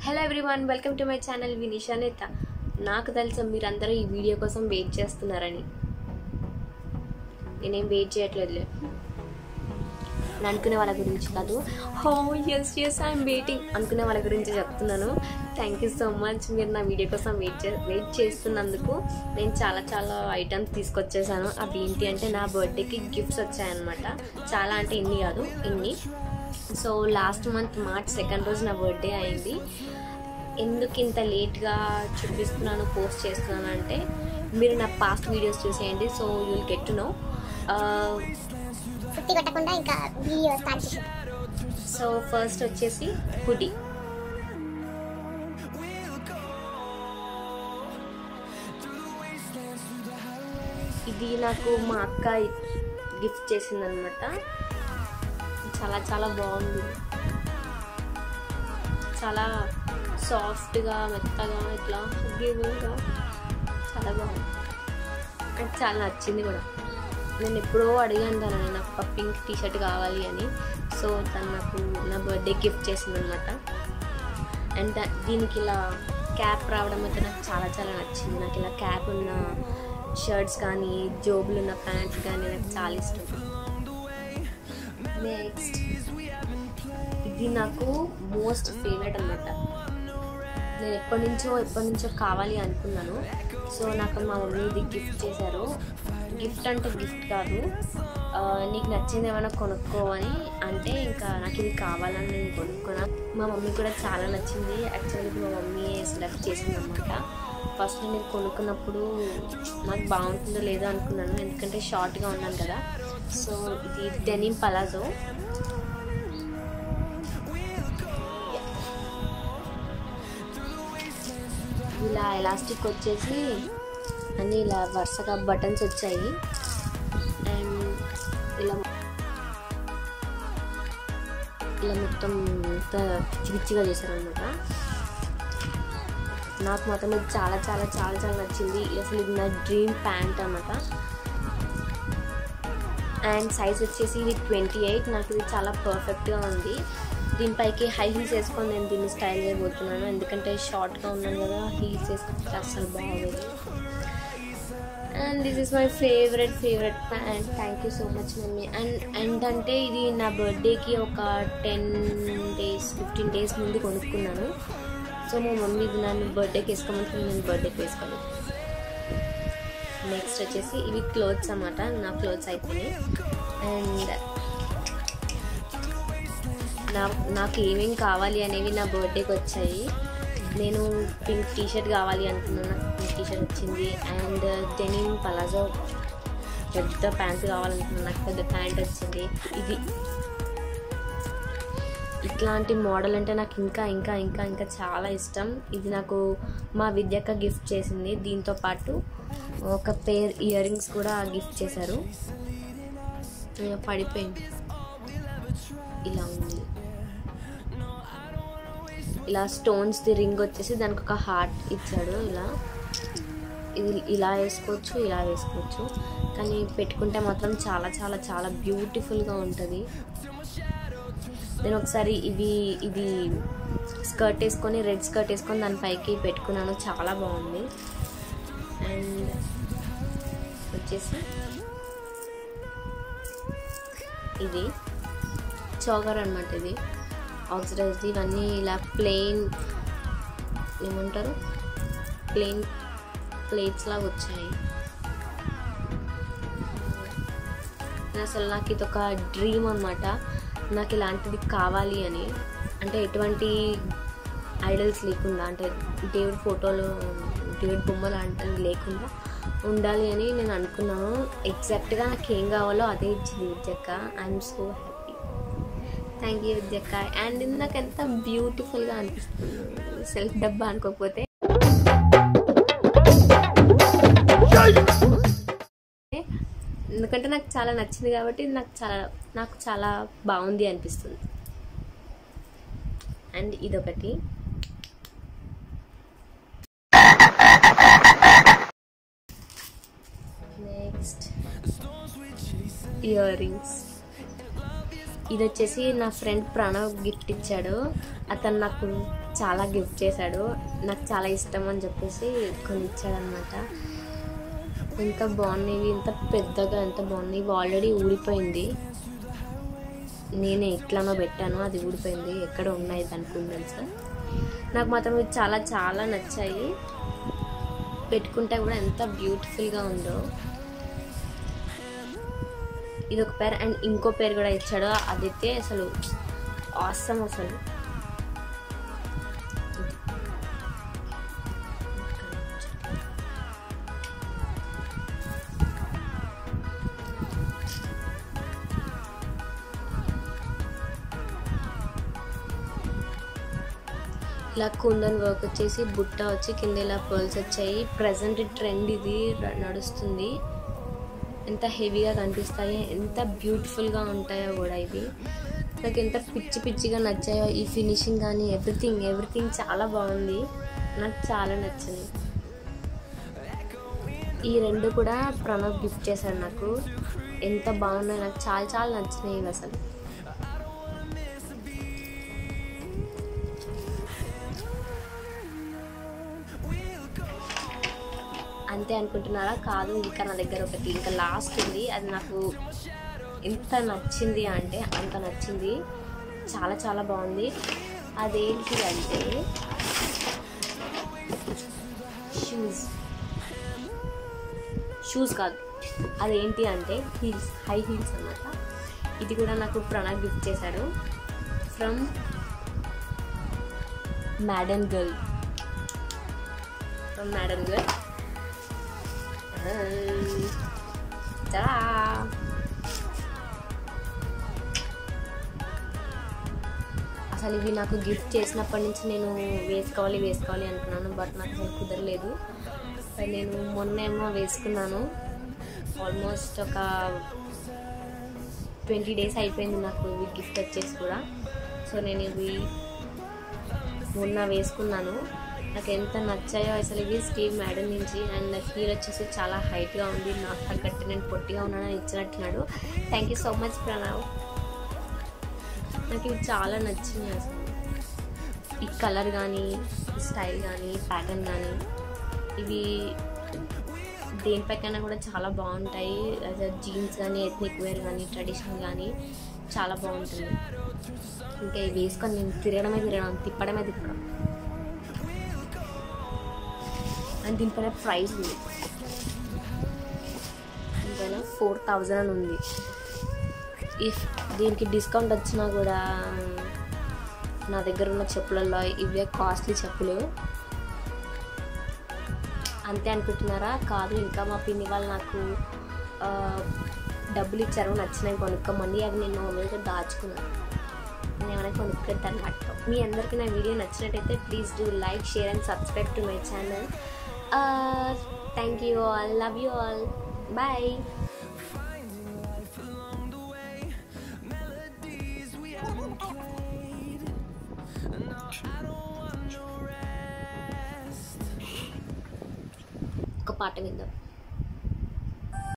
Hello everyone welcome to my channel Vinisha నేత నాకు తెలుసు మీరందరూ ఈ వీడియో కోసం వెయిట్ చేస్తున్నారని నేనేం వెయిట్ చేయట్లేదులే నేను అనుకునే వాళ్ళ గురించి కాదు హో ఎస్ ఎస్ ఐఎమ్ వెయిటింగ్ అనుకునే వాళ్ళ గురించి చెప్తున్నాను థ్యాంక్ యూ సో మచ్ మీరు నా వీడియో కోసం వెయిట్ చే వెయిట్ చేస్తున్నందుకు నేను చాలా చాలా ఐటమ్స్ తీసుకొచ్చేసాను అవి ఏంటి అంటే నా బర్త్డేకి గిఫ్ట్స్ వచ్చాయన్నమాట చాలా అంటే ఇన్ని కాదు ఇన్ని so last month March second రోజు నా బర్త్డే అయింది ఎందుకు ఇంత లేట్గా చూపిస్తున్నాను పోస్ట్ చేస్తున్నాను అంటే మీరు నా పాస్ట్ వీడియోస్ చూసేయండి so you will get to know సుత్తి కొట్టకుండా ఇంకా వీడియో స్టార్ట్ చేసి సో ఫస్ట్ వచ్చేసి హుడీ ఇది నాకు మా అక్క గిఫ్ట్ చేసింది అనమాట చాలా చాలా బాగుంది చాలా సాఫ్ట్గా మెత్తగా ఇట్లా హగ్గిగా చాలా బాగుంది నాకు చాలా నచ్చింది కూడా నేను ఎప్పుడో అడిగాను తనని నాకు ఒక పింక్ టీ షర్ట్ కావాలి అని సో తను నాకు నా బర్త్డే గిఫ్ట్ చేసింది అనమాట అండ్ దా- దీనికి ఇలా క్యాప్ రావడం అయితే నాకు చాలా చాలా నచ్చింది నాకు ఇలా క్యాప్ ఉన్న షర్ట్స్ కానీ జోబులు ఉన్న ప్యాంట్స్ కానీ నాకు చాలా ఇష్టం నెక్స్ట్ ఇది నాకు మోస్ట్ ఫేవరెట్ అనమాట నేను ఎప్పటి నుంచో ఎప్పటి నుంచో కావాలి అనుకున్నాను సో నాకు మా మమ్మీ ఇది గిఫ్ట్ చేశారు గిఫ్ట్ అంటే గిఫ్ట్ కాదు ఆ, నీకు నచ్చింది ఏమైనా కొనుక్కో అని అంటే ఇంకా నాకు ఇది కావాలని నేను కొనుక్కున్నా మా మమ్మీ కూడా చాలా నచ్చింది యాక్చువల్లీ మా మమ్మీ సెలెక్ట్ చేసింది అనమాట ఫస్ట్ నేను ఇది కొనుక్కున్నప్పుడు నాకు బాగుంటుందో లేదో అనుకున్నాను ఎందుకంటే షార్ట్గా ఉన్నాను కదా సో ఇది డెనిమ్ పలాజో ఇలా ఎలాస్టిక్ వచ్చేసి అన్నీ ఇలా వరుసగా బటన్స్ వచ్చాయి అండ్ ఇలా ఇలా మొత్తం ఇంత పిచ్చి పిచ్చిగా చేశారనమాట నాకు మాత్రం ఇది చాలా చాలా చాలా చాలా నచ్చింది అసలు ఇది నా డ్రీమ్ ప్యాంట్ అనమాట అండ్ సైజ్ వచ్చేసి ఇది ట్వంటీ ఎయిట్ నాకు ఇది చాలా పర్ఫెక్ట్గా ఉంది దీనిపైకి హై హీల్స్ వేసుకొని నేను దీన్ని స్టైల్ చేయబోతున్నాను ఎందుకంటే షార్ట్గా ఉన్నాను కదా హీల్స్ వేసుకుంటే అస్సలు బాగోదు and this is my favourite favourite pant thank you so much mummy and and అంటే ఇది నా బర్త్డేకి ఒక టెన్ డేస్ ఫిఫ్టీన్ డేస్ ముందు కొనుక్కున్నాను సో మా మమ్మీ ఇది నన్ను బర్త్డేకి వేసుకోమంటే నేను బర్త్డేకి వేసుకోలేదు నెక్స్ట్ వచ్చేసి ఇవి క్లోత్స్ అన్నమాట నా క్లోత్స్ అయిపోయినాయి అండ్ నా నాకు ఏమేమి కావాలి అనేవి నా బర్త్డేకి వచ్చాయి నేను పింక్ టీ షర్ట్ కావాలి అనుకున్నాను నాకు పింక్ టీ షర్ట్ వచ్చింది అండ్ డెనిమ్ పలాజో పెద్ద ప్యాంట్ కావాలనుకున్నాను నాకు పెద్ద ప్యాంట్ వచ్చింది ఇది ఇట్లాంటి మోడల్ అంటే నాకు ఇంకా ఇంకా ఇంకా ఇంకా చాలా ఇష్టం ఇది నాకు మా విద్యక్క గిఫ్ట్ చేసింది దీంతో పాటు ఒక పేర్ ఇయర్ రింగ్స్ కూడా గిఫ్ట్ చేశారు ఇక పడిపోయింది ఇలా ఉంది ఇలా స్టోన్స్ది రింగ్ వచ్చేసి దానికి ఒక హార్ట్ ఇచ్చాడు ఇలా ఇది ఇలా వేసుకోవచ్చు ఇలా వేసుకోవచ్చు కానీ పెట్టుకుంటే మాత్రం చాలా చాలా చాలా బ్యూటిఫుల్గా ఉంటుంది నేను ఒకసారి ఇవి ఇది స్కర్ట్ వేసుకొని రెడ్ స్కర్ట్ వేసుకొని దాని పైకి పెట్టుకున్నాను చాలా బాగుంది అండ్ వచ్చేసి ఇది చౌగర్ అనమాట ఇది ఆక్సిడైజ్డ్ ఇవన్నీ ఇలా ప్లెయిన్ ఏమంటారు ప్లెయిన్ ప్లేట్స్ లాగా వచ్చాయి అసలు నాకు ఇది ఒక డ్రీమ్ అనమాట నాకు ఇలాంటిది కావాలి అని అంటే ఎటువంటి ఐడల్స్ లేకుండా అంటే దేవుడి ఫోటోలు దేవుడి బొమ్మలు లాంటివి లేకుండా ఉండాలి అని నేను అనుకున్నాను ఎగ్జాక్ట్గా నాకు ఏం కావాలో అదే ఇచ్చింది విద్యక్క I'm so happy thank you విద్యక్క అండ్ ఇది నాకు ఎంత బ్యూటిఫుల్గా అనిపిస్తుంది సెల్ఫ్ డబ్బా అనుకోకపోతే ఎందుకంటే నాకు చాలా నచ్చింది కాబట్టి ఇది నాకు చాలా నాకు చాలా బాగుంది అనిపిస్తుంది అండ్ ఇదొకటి నెక్స్ట్ ఇయర్ రింగ్స్ ఇది వచ్చేసి నా ఫ్రెండ్ ప్రణవ్ గిఫ్ట్ ఇచ్చాడు అతను నాకు చాలా గిఫ్ట్ చేశాడు నాకు చాలా ఇష్టం అని చెప్పేసి కొని ఇచ్చాడనమాట ఎంత బాగున్నాయి ఇంత పెద్దగా ఎంత బాగున్నాయి ఇవి ఆల్రెడీ ఊడిపోయింది నేను ఎట్లానో పెట్టాను అది ఊడిపోయింది ఎక్కడ ఉన్నాయి దాని కుందన్స్ నాకు మాత్రం ఇవి చాలా చాలా నచ్చాయి పెట్టుకుంటే కూడా ఎంత బ్యూటిఫుల్గా ఉందో ఇది ఒక పేరు అండ్ ఇంకో పేరు కూడా ఇచ్చాడు అదైతే అసలు ఆసం అసలు ఇలా కుందన్ వర్క్ వచ్చేసి బుట్ట వచ్చి కింద ఇలా పర్ల్స్ వచ్చాయి ప్రజెంట్ ట్రెండ్ ఇది ర- నడుస్తుంది ఎంత హెవీగా కనిపిస్తాయి ఎంత బ్యూటిఫుల్గా ఉంటాయో కూడా ఇవి నాకు ఎంత పిచ్చి పిచ్చిగా నచ్చాయో ఈ ఫినిషింగ్ కానీ ఎవ్రీథింగ్ ఎవ్రీథింగ్ చాలా బాగుంది నాకు చాలా నచ్చింది ఈ రెండు కూడా ప్రణవ్ గిఫ్ట్ చేశాడు నాకు ఎంత బాగున్నాయి నాకు చాలా చాలా నచ్చినాయి ఇవి అసలు అంతే అనుకుంటున్నారా కాదు ఇంకా నా దగ్గర ఒకటి ఇంకా లాస్ట్ ఉంది అది నాకు ఎంత నచ్చింది అంటే అంత నచ్చింది చాలా చాలా బాగుంది అదేంటి అంటే షూస్ షూస్ కాదు అదేంటి అంటే హీల్స్ హై హీల్స్ అన్నమాట ఇది కూడా నాకు ప్రణవ్ గిఫ్ట్ చేశాడు from Madden girl from Madden girl Ta-da! అసలు ఇవి నాకు గిఫ్ట్ చేసినప్పటి నుంచి నేను వేసుకోవాలి వేసుకోవాలి అనుకున్నాను బట్ నాకు అసలు కుదరలేదు మరి నేను మొన్నేమో వేసుకున్నాను ఆల్మోస్ట్ ఒక ట్వంటీ డేస్ అయిపోయింది నాకు ఇవి గిఫ్ట్ వచ్చేసి కూడా సో నేను ఇవి మొన్న వేసుకున్నాను నాకు ఎంత నచ్చాయో అసలు ఇవి స్టీవ్ మేడం నుంచి అండ్ నా హీల్ వచ్చేసి చాలా హైట్గా ఉంది నాకు తగ్గట్టు నేను పొట్టిగా ఉన్నానని ఇచ్చినట్టున్నాడు thank you so much Pranav నాకు ఇవి చాలా నచ్చినాయి అసలు ఈ కలర్ కానీ స్టైల్ కానీ ప్యాటర్న్ కానీ ఇవి దేనిపైకైనా కూడా చాలా బాగుంటాయి అదే జీన్స్ కానీ ఎథ్నిక్ వేర్ కానీ ట్రెడిషనల్ కానీ చాలా బాగుంటుంది ఇంకా ఇవి వేసుకొని నేను తిరగడమే తిరగడం తిప్పడమే తిప్పడం అండ్ దీనిపైన ప్రైస్ ఉంది దీనిపైన ఫోర్ థౌజండ్ అని ఉంది ఇఫ్ దీనికి డిస్కౌంట్ వచ్చినా కూడా నా దగ్గర ఉన్న చెప్పులలో ఇవే కాస్ట్లీ చెప్పులు అంతే అనుకుంటున్నారా కాదు ఇంకా మా పిన్ని వాళ్ళు నాకు ఆ, డబ్బులు ఇచ్చారు నచ్చినవి కొనుక్కోమని అవి నేను మామూలుగా దాచుకున్నాను నేను ఏమైనా కొనుక్కుంటాను అన్నట్టు మీ అందరికీ నా వీడియో నచ్చినట్టయితే please do like share and subscribe to my channel thank you all love you all bye ఒక పాట విందాం